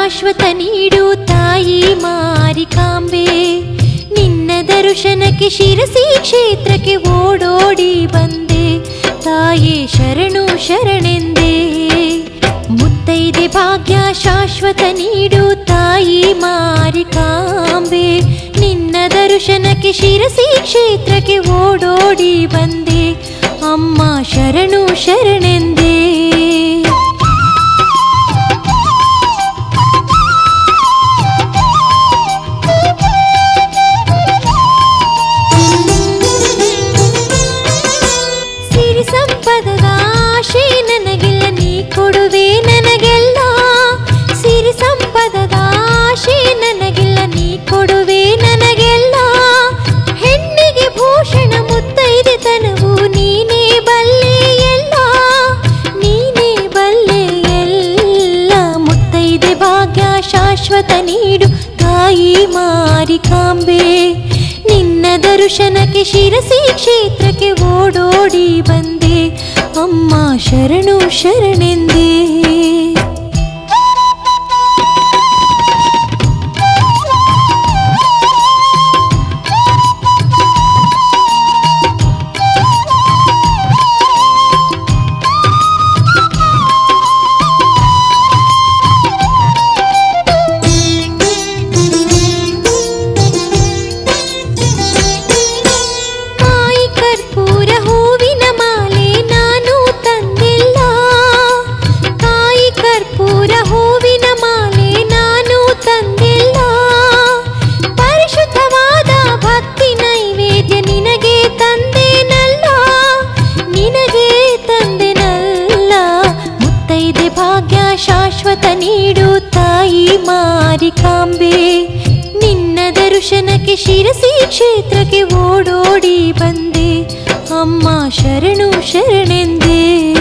ಶಾಶ್ವತ ನೀಡು ತಾಯಿ ಮಾರಿಕಾಂಬೆ ನಿನ್ನ ದರ್ಶನಕ್ಕೆ ಶಿರಸಿ ಕ್ಷೇತ್ರಕ್ಕೆ ಓಡೋಡಿ ಬಂದೆ ತಾಯೇ ಶರಣು ಶರಣೆಂದೇ ಮುತ್ತೈದೆ ಭಾಗ್ಯ ಶಾಶ್ವತ ನೀಡು ತಾಯಿ ಮಾರಿಕಾಂಬೆ ನಿನ್ನ ದರ್ಶನಕ್ಕೆ ಶಿರಸಿ ಕ್ಷೇತ್ರಕ್ಕೆ ಓಡೋಡಿ ಬಂದೆ ಅಮ್ಮ ಶರಣು ಶರಣೆಂದೇ ಸಿರಿ ಸಂಪದದ ಆಶೆ ನನಗಿಲ್ಲ ನೀ ಕೊಡುವೆ ನನಗೆಲ್ಲ ಸಿರಿ ಸಂಪದದ ಆಶೆ ನನಗಿಲ್ಲ ನೀ ಕೊಡುವೆ ನನಗೆಲ್ಲ ಹೆಣ್ಣಿಗೆ ಭೂಷಣ ಮುತ್ತೈದೆ ತನವು ನೀನೇ ಬಲ್ಲೆ ಎಲ್ಲ ನೀನೇ ಬಲ್ಲೆ ಎಲ್ಲ ಮುತ್ತೈದೆ ಭಾಗ್ಯ ಶಾಶ್ವತ ನೀಡು ತಾಯಿ ಮಾರಿಕಾಂಬೆ ನಿನ್ನ ದರ್ಶನಕ್ಕೆ ಶಿರಸಿ ಕ್ಷೇತ್ರಕ್ಕೆ ಓಡೋಡಿ ಬಂದೆ ಅಮ್ಮ ಶರಣು ಶರಣೆಂದೇ ಕಾಯಿ ಕರ್ಪೂರ ಹೂವಿನ ಮಾಲೆ ನಾನು ತಂದಿಲ್ಲ ಕಾಯಿ ಕರ್ಪೂರ ಹೂವಿನ ಮಾಲೆ ನಾನು ತಂದಿಲ್ಲ ಪರಿಶುದ್ಧವಾದ ಭಕ್ತಿ ನೈವೇದ್ಯ ನಿನಗೆ ತಂದೇನಲ್ಲ ನಿನಗೆ ತಂದೆನಲ್ಲ ಮುತ್ತೈದೆ ಭಾಗ್ಯ ಶಾಶ್ವತ ನೀಡು ತಾಯಿ ಮಾರಿಕಾಂಬೆ ನಿನ್ನ ದರ್ಶನಕ್ಕೆ ಶಿರಸಿ ಕ್ಷೇತ್ರಕ್ಕೆ ಓಡೋಡಿ ಬಂದೆ ಅಮ್ಮ ಶರಣು ಶರಣೆಂದೇ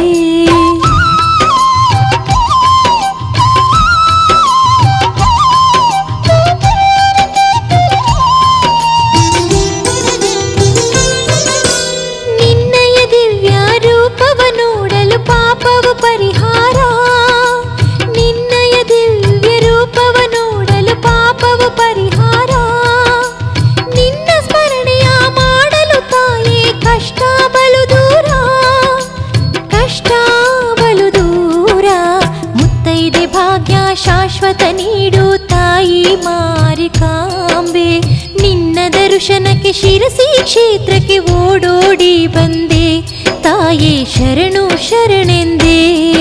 ನಿನ್ನಯ ದಿವ್ಯ ರೂಪವ ನೋಡಲು ಪಾಪವು ಪರಿಹಾರ ನಿನ್ನಯ ದಿವ್ಯ ರೂಪವ ನೋಡಲು ಪಾಪವು ಪರಿಹಾರ ನಿನ್ನ ಸ್ಮರಣೆಯ ಮಾಡಲು ತಾಯೇ ಕಷ್ಟ ಬಲು ದೂರ ಕಷ್ಟ ಬಲು ದೂರ ಮುತ್ತೈದೆ ಭಾಗ್ಯ ಶಾಶ್ವತ ನೀಡು ತಾಯಿ ಮಾರಿಕಾಂಬೆ ನಿನ್ನ ದರ್ಶನಕ್ಕೆ ಶಿರಸಿ ಕ್ಷೇತ್ರಕ್ಕೆ ಓಡೋಡಿ ಬಂದೆ ತಾಯೇ ಶರಣು ಶರಣೆಂದೇ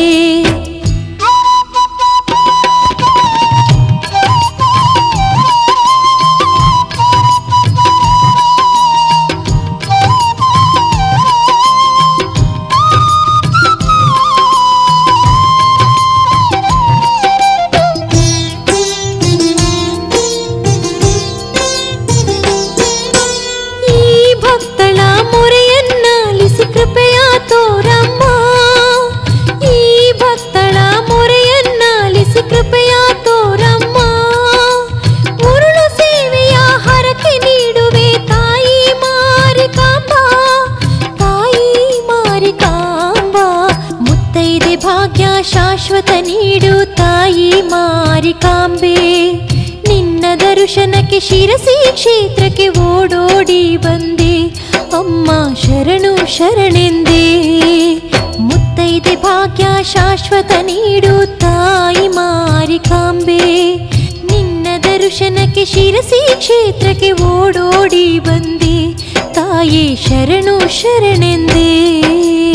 ಈ ಭಕ್ತಳ ಮೊರೆಯನ್ನಾಲಿಸಿ ಕೃಪೆಯ ತೋರಮ್ಮ ಈ ಭಕ್ತಳ ಮೊರೆಯನ್ನಾಲಿಸಿ ಕೃಪೆಯ ತೋರಮ್ಮ ಉರುಳು ಸೇವೆಯ ಹರಕೆ ನೀಡುವೆ ತಾಯಿ ಮಾರಿಕಾಂಬ ತಾಯಿ ಮಾರಿಕಾಂಬ ಮುತ್ತೈದೆ ಭಾಗ್ಯ ಶಾಶ್ವತ ನೀಡು ತಾಯಿ ಮಾರಿಕಾಂಬೆ ನಿನ್ನ ದರ್ಶನಕ್ಕೆ ಶಿರಸಿ ಕ್ಷೇತ್ರಕ್ಕೆ ಓಡೋಡಿ ಬಂದೆ ಅಮ್ಮ ಶರಣು ಶರಣೆಂದೇ ಮುತ್ತೈದೆ ಭಾಗ್ಯ ಶಾಶ್ವತ ನೀಡು ತಾಯಿ ಮಾರಿಕಾಂಬೆ ನಿನ್ನ ದರ್ಶನಕ್ಕೆ ಶಿರಸಿ ಕ್ಷೇತ್ರಕ್ಕೆ ಓಡೋಡಿ ಬಂದೆ ತಾಯೇ ಶರಣು ಶರಣೆಂದೇ